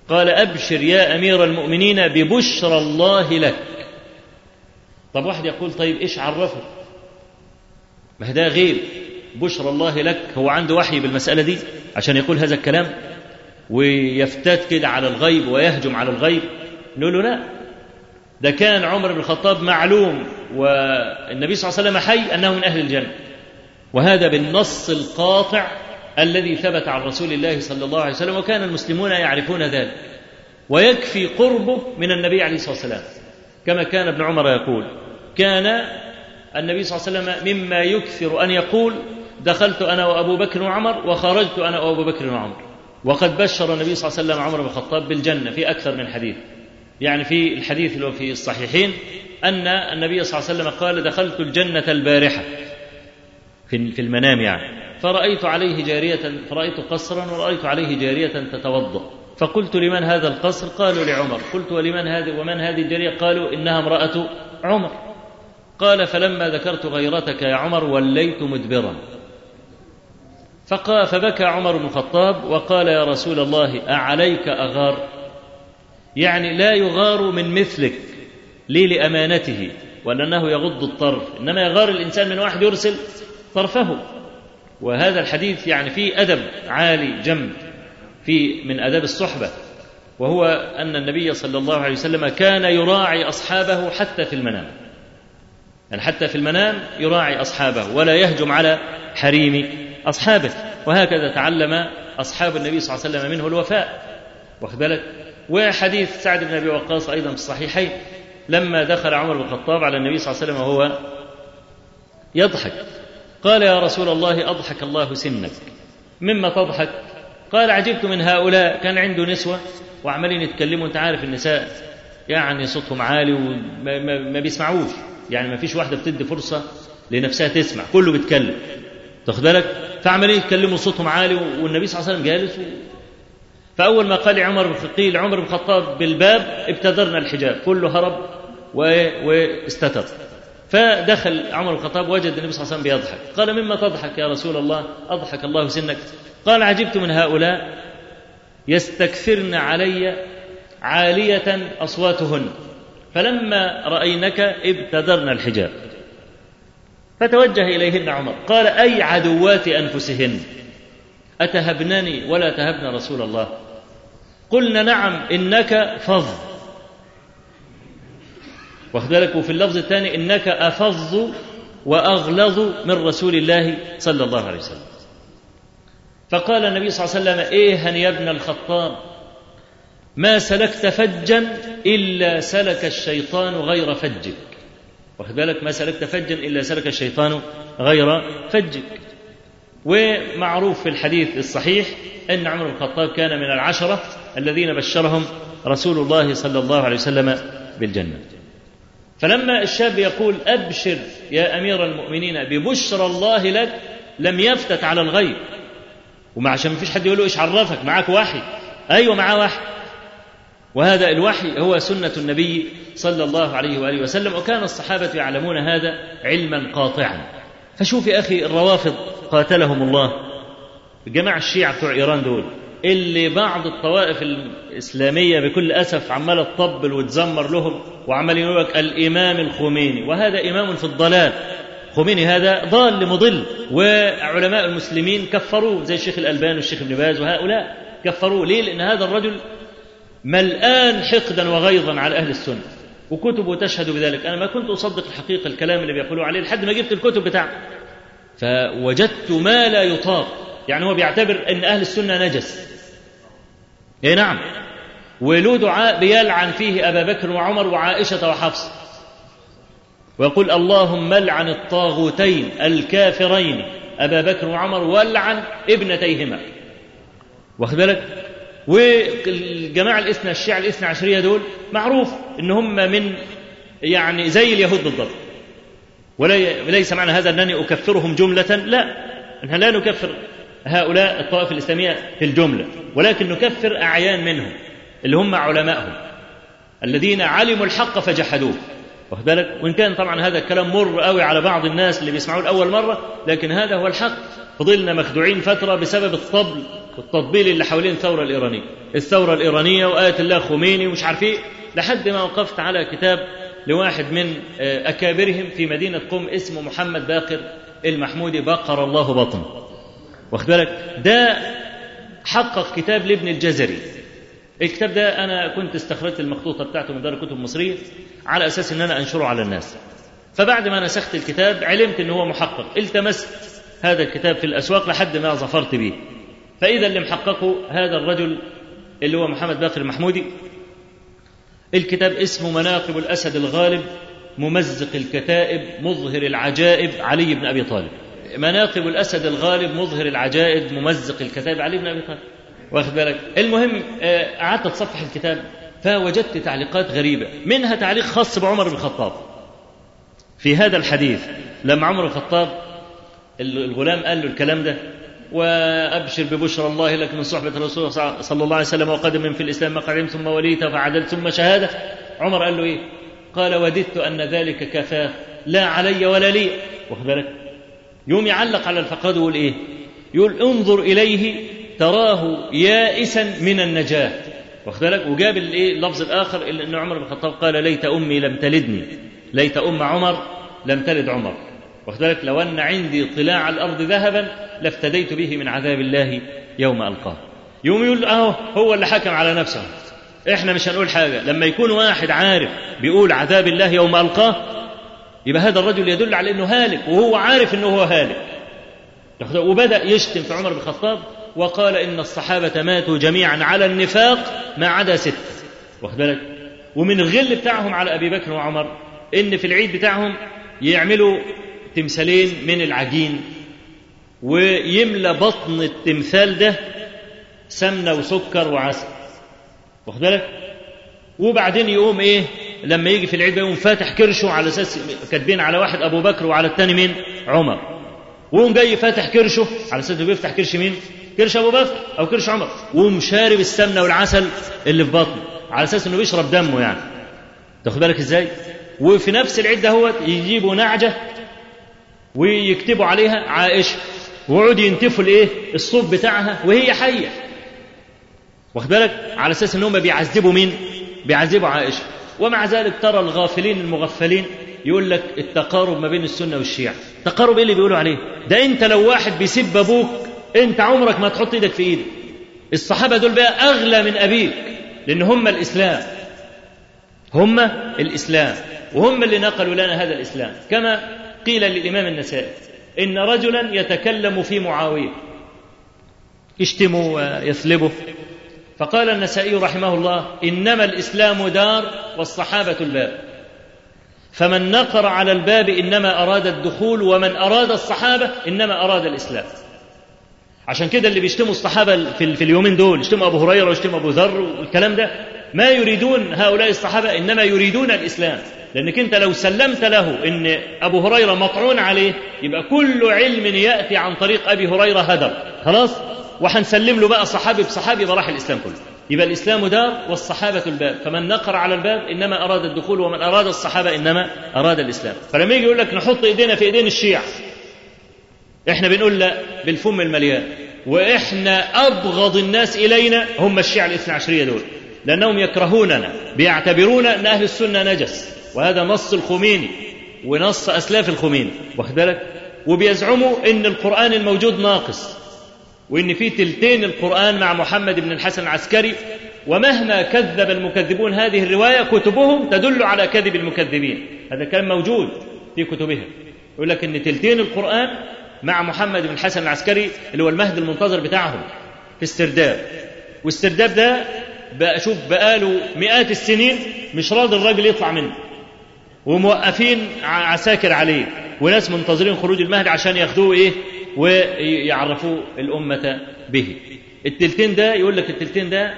قال أبشر يا أمير المؤمنين ببشرى الله لك طب واحد يقول طيب إيش عرفه ما ده غير بشرى الله لك هو عنده وحي بالمسألة دي عشان يقول هذا الكلام ويفتات كده على الغيب ويهجم على الغيب نقول له لا ده كان عمر بن الخطاب معلوم والنبي صلى الله عليه وسلم حي أنه من أهل الجنة وهذا بالنص القاطع الذي ثبت عن رسول الله صلى الله عليه وسلم وكان المسلمون يعرفون ذلك ويكفي قربه من النبي عليه الصلاة والسلام كما كان ابن عمر يقول كان النبي صلى الله عليه وسلم مما يكثر أن يقول دخلت أنا وأبو بكر وعمر وخرجت أنا وأبو بكر وعمر وقد بشر النبي صلى الله عليه وسلم عمر بن الخطاب بالجنة في أكثر من حديث يعني في الحديث اللي في الصحيحين أن النبي صلى الله عليه وسلم قال دخلت الجنة البارحة في في المنام يعني فرأيت عليه جارية فرأيت قصرا ورأيت عليه جارية تتوضأ فقلت لمن هذا القصر قالوا لعمر قلت ولمن هذه ومن هذه الجارية قالوا إنها امرأة عمر قال فلما ذكرت غيرتك يا عمر وليت مدبرا فقال فبكى عمر بن الخطاب وقال يا رسول الله أعليك أغار يعني لا يغار من مثلك لي لأمانته ولأنه يغض الطرف إنما يغار الإنسان من واحد يرسل طرفه وهذا الحديث يعني فيه أدب عالي جم في من آداب الصحبة وهو أن النبي صلى الله عليه وسلم كان يراعي أصحابه حتى في المنام يعني حتى في المنام يراعي أصحابه ولا يهجم على حريم أصحابه وهكذا تعلم أصحاب النبي صلى الله عليه وسلم منه الوفاء واخد بالك وحديث سعد بن أبي وقاص أيضا في الصحيحين لما دخل عمر بن الخطاب على النبي صلى الله عليه وسلم وهو يضحك قال يا رسول الله أضحك الله سنك مما تضحك قال عجبت من هؤلاء كان عنده نسوة وعمالين يتكلموا انت عارف النساء يعني صوتهم عالي وما ما, ما بيسمعوش يعني ما فيش واحدة بتدي فرصة لنفسها تسمع كله بيتكلم تاخد بالك فعمالين يتكلموا صوتهم عالي والنبي صلى الله عليه وسلم جالس و... فأول ما قال عمر قيل عمر بن الخطاب بالباب ابتدرنا الحجاب كله هرب و... واستتر فدخل عمر بن الخطاب وجد النبي صلى الله عليه وسلم بيضحك قال مما تضحك يا رسول الله أضحك الله سنك قال عجبت من هؤلاء يستكثرن علي عالية أصواتهن فلما رأينك ابتدرن الحجاب فتوجه إليهن عمر قال أي عدوات أنفسهن أتهبنني ولا تهبن رسول الله قلنا نعم إنك فظ واخد بالك وفي اللفظ الثاني إنك أفظ وأغلظ من رسول الله صلى الله عليه وسلم فقال النبي صلى الله عليه وسلم إيها يا ابن الخطاب ما سلكت فجا إلا سلك الشيطان غير فجك واخد بالك ما سلكت فجا إلا سلك الشيطان غير فجك ومعروف في الحديث الصحيح أن عمر بن الخطاب كان من العشرة الذين بشرهم رسول الله صلى الله عليه وسلم بالجنة فلما الشاب يقول أبشر يا أمير المؤمنين ببشرى الله لك لم يفتت على الغيب وما عشان ما فيش حد يقول له ايش عرفك معاك وحي ايوه معاه وحي وهذا الوحي هو سنة النبي صلى الله عليه وآله وسلم وكان الصحابة يعلمون هذا علما قاطعا فشوف يا أخي الروافض قاتلهم الله الجماعة الشيعة بتوع إيران دول اللي بعض الطوائف الإسلامية بكل أسف عمالة تطبل وتزمر لهم وعمالين يقول لك الإمام الخميني وهذا إمام في الضلال خميني هذا ضال مضل وعلماء المسلمين كفروه زي الشيخ الألباني والشيخ ابن باز وهؤلاء كفروه ليه؟ لأن هذا الرجل ملآن حقدا وغيظا على أهل السنة وكتبه تشهد بذلك أنا ما كنت أصدق الحقيقة الكلام اللي بيقولوا عليه لحد ما جبت الكتب بتاعته فوجدت ما لا يطاق يعني هو بيعتبر أن أهل السنة نجس اي نعم وله دعاء بيلعن فيه أبا بكر وعمر وعائشة وحفصة ويقول اللهم لعن الطاغوتين الكافرين أبا بكر وعمر والعن ابنتيهما واخد بالك والجماعة الاثنى الشيعة الاثنى عشرية دول معروف ان هم من يعني زي اليهود بالضبط وليس معنى هذا انني اكفرهم جملة لا احنا لا نكفر هؤلاء الطوائف الاسلامية في الجملة ولكن نكفر اعيان منهم اللي هم علمائهم الذين علموا الحق فجحدوه واخد بالك وان كان طبعا هذا الكلام مر قوي على بعض الناس اللي بيسمعوه لاول مره لكن هذا هو الحق فضلنا مخدوعين فتره بسبب الطبل والتطبيل اللي حوالين الثوره الايرانيه الثوره الايرانيه وايه الله خميني ومش عارف ايه لحد ما وقفت على كتاب لواحد من اكابرهم في مدينه قم اسمه محمد باقر المحمودي بقر الله بطن واخد بالك ده حقق كتاب لابن الجزري الكتاب ده انا كنت استخرجت المخطوطه بتاعته من دار الكتب المصريه على اساس ان انا انشره على الناس فبعد ما نسخت الكتاب علمت ان هو محقق التمست هذا الكتاب في الاسواق لحد ما ظفرت به فاذا اللي محققه هذا الرجل اللي هو محمد باقر المحمودي الكتاب اسمه مناقب الاسد الغالب ممزق الكتائب مظهر العجائب علي بن ابي طالب مناقب الاسد الغالب مظهر العجائب ممزق الكتائب علي بن ابي طالب واخد بالك المهم قعدت اتصفح الكتاب فوجدت تعليقات غريبه منها تعليق خاص بعمر بن الخطاب في هذا الحديث لما عمر بن الخطاب الغلام قال له الكلام ده وابشر ببشرى الله لك من صحبه الرسول صلى الله عليه وسلم وقدم من في الاسلام مقعد ثم وليت فعدلت ثم شهاده عمر قال له ايه؟ قال وددت ان ذلك كفاه لا علي ولا لي واخد بالك؟ يوم يعلق على الفقاد ويقول ايه؟ يقول انظر اليه تراه يائسا من النجاه واخد بالك؟ وجاب الايه اللفظ الاخر ان عمر بن الخطاب قال ليت امي لم تلدني ليت ام عمر لم تلد عمر واخد بالك لو ان عندي طلاع الارض ذهبا لافتديت به من عذاب الله يوم القاه يوم يقول اهو هو اللي حكم على نفسه احنا مش هنقول حاجه لما يكون واحد عارف بيقول عذاب الله يوم القاه يبقى هذا الرجل يدل على انه هالك وهو عارف انه هو هالك وبدا يشتم في عمر بن الخطاب وقال ان الصحابه ماتوا جميعا على النفاق ما عدا سته واخد بالك ومن الغل بتاعهم على ابي بكر وعمر ان في العيد بتاعهم يعملوا تمثالين من العجين ويملى بطن التمثال ده سمنه وسكر وعسل واخد بالك وبعدين يقوم ايه لما يجي في العيد يقوم فاتح كرشه على اساس كاتبين على واحد ابو بكر وعلى الثاني مين عمر ويقوم جاي فاتح كرشه على اساس بيفتح كرش مين كرش ابو بكر او كرش عمر ويقوم شارب السمنه والعسل اللي في بطنه على اساس انه بيشرب دمه يعني تاخد بالك ازاي وفي نفس العيد دهوت يجيبوا نعجه ويكتبوا عليها عائشه ويقعدوا ينتفوا الايه الصوت بتاعها وهي حيه واخد بالك على اساس ان هم بيعذبوا مين بيعذبوا عائشه ومع ذلك ترى الغافلين المغفلين يقول لك التقارب ما بين السنه والشيعه تقارب ايه اللي بيقولوا عليه ده انت لو واحد بيسب ابوك انت عمرك ما تحط ايدك في ايده الصحابه دول بقى اغلى من ابيك لان هم الاسلام هم الاسلام وهم اللي نقلوا لنا هذا الاسلام كما قيل للامام النسائي ان رجلا يتكلم في معاويه يشتمه ويسلبه فقال النسائي رحمه الله انما الاسلام دار والصحابه الباب فمن نقر على الباب انما اراد الدخول ومن اراد الصحابه انما اراد الاسلام عشان كده اللي بيشتموا الصحابه في, في اليومين دول يشتموا ابو هريره ويشتموا ابو ذر والكلام ده ما يريدون هؤلاء الصحابه انما يريدون الاسلام لانك انت لو سلمت له ان ابو هريره مطعون عليه يبقى كل علم ياتي عن طريق ابي هريره هدر خلاص وهنسلم له بقى صحابي بصحابي يبقى راح الاسلام كله يبقى الاسلام دار والصحابه الباب فمن نقر على الباب انما اراد الدخول ومن اراد الصحابه انما اراد الاسلام فلما يجي يقول لك نحط ايدينا في ايدين الشيعة احنا بنقول لا بالفم المليان واحنا ابغض الناس الينا هم الشيعة الاثنى عشريه دول لانهم يكرهوننا بيعتبرون ان اهل السنه نجس وهذا نص الخميني ونص اسلاف الخميني واخد بالك وبيزعموا ان القران الموجود ناقص وان في تلتين القران مع محمد بن الحسن العسكري ومهما كذب المكذبون هذه الروايه كتبهم تدل على كذب المكذبين هذا كان موجود في كتبهم يقول لك ان تلتين القران مع محمد بن الحسن العسكري اللي هو المهد المنتظر بتاعهم في استرداد واسترداد ده بقى شوف بقاله مئات السنين مش راضي الراجل يطلع منه وموقفين عساكر عليه وناس منتظرين خروج المهدي عشان ياخدوه ايه ويعرفوا الأمة به التلتين ده يقول لك التلتين ده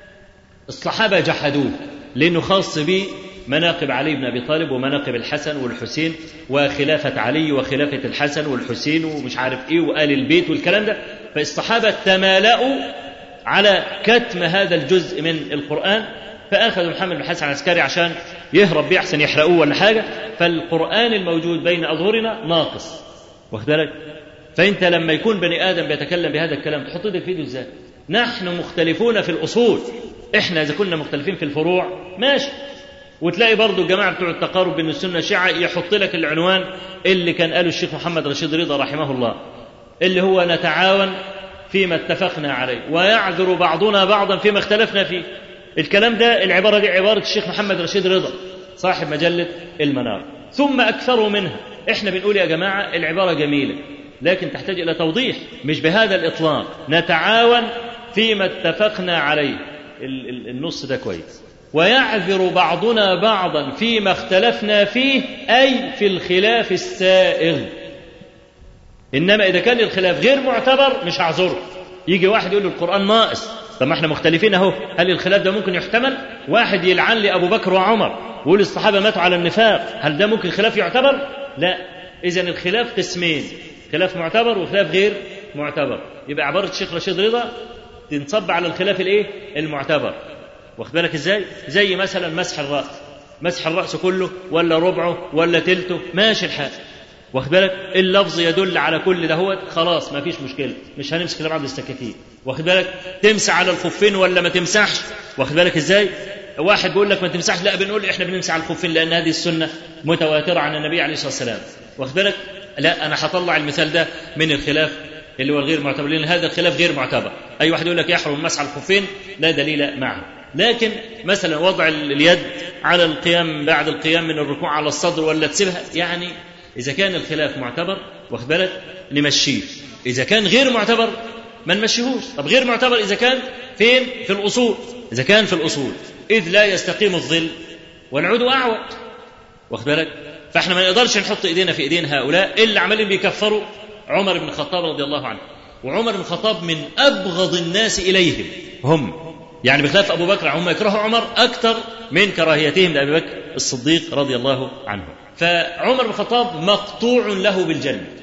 الصحابة جحدوه لأنه خاص به مناقب علي بن أبي طالب ومناقب الحسن والحسين وخلافة علي وخلافة الحسن والحسين ومش عارف إيه وآل البيت والكلام ده فالصحابة تمالأوا على كتم هذا الجزء من القرآن فأخذوا محمد بن الحسن العسكري عشان يهرب بيه أحسن يحرقوه ولا حاجة فالقرآن الموجود بين أظهرنا ناقص واخد بالك فانت لما يكون بني ادم بيتكلم بهذا الكلام تحط ايدك في ايده ازاي؟ نحن مختلفون في الأصول إحنا إذا كنا مختلفين في الفروع ماشي وتلاقي برضو الجماعة بتوع التقارب بين السنة والشيعة يحط لك العنوان اللي كان قاله الشيخ محمد رشيد رضا رحمه الله اللي هو نتعاون فيما اتفقنا عليه ويعذر بعضنا بعضا فيما اختلفنا فيه الكلام ده العبارة دي عبارة الشيخ محمد رشيد رضا صاحب مجلة المنار ثم أكثروا منها احنا بنقول يا جماعة العبارة جميلة لكن تحتاج إلى توضيح مش بهذا الإطلاق نتعاون فيما اتفقنا عليه النص ده كويس ويعذر بعضنا بعضا فيما اختلفنا فيه أي في الخلاف السائغ إنما إذا كان الخلاف غير معتبر مش هعذره يجي واحد يقول له القرآن ناقص طب ما احنا مختلفين اهو هل الخلاف ده ممكن يحتمل واحد يلعن لي ابو بكر وعمر ويقول الصحابه ماتوا على النفاق هل ده ممكن خلاف يعتبر لا اذا الخلاف قسمين خلاف معتبر وخلاف غير معتبر يبقى عباره الشيخ رشيد رضا تنصب على الخلاف الايه المعتبر واخد بالك ازاي زي مثلا مسح الراس مسح الراس كله ولا ربعه ولا تلته ماشي الحال واخد بالك اللفظ يدل على كل ده هو خلاص ما فيش مشكله مش هنمسك الا بعض السكاكين واخد بالك تمسح على الخفين ولا ما تمسحش واخد بالك ازاي واحد بيقول لك ما تمسحش لا بنقول احنا بنمسح على الخفين لان هذه السنه متواتره عن النبي عليه الصلاه والسلام واخد بالك لا انا هطلع المثال ده من الخلاف اللي هو الغير معتبر لان هذا الخلاف غير معتبر اي واحد يقول لك يحرم المسح على الخفين لا دليل معه لكن مثلا وضع اليد على القيام بعد القيام من الركوع على الصدر ولا تسيبها يعني إذا كان الخلاف معتبر واخد بالك نمشيه إذا كان غير معتبر ما نمشيهوش طب غير معتبر إذا كان فين في الأصول إذا كان في الأصول إذ لا يستقيم الظل والعود أعوج واخد بالك فاحنا ما نقدرش نحط ايدينا في ايدين هؤلاء اللي عمالين بيكفروا عمر بن الخطاب رضي الله عنه وعمر بن الخطاب من ابغض الناس اليهم هم يعني بخلاف ابو بكر هم يكرهوا عمر اكثر من كراهيتهم لابي بكر الصديق رضي الله عنه فعمر بن الخطاب مقطوع له بالجنه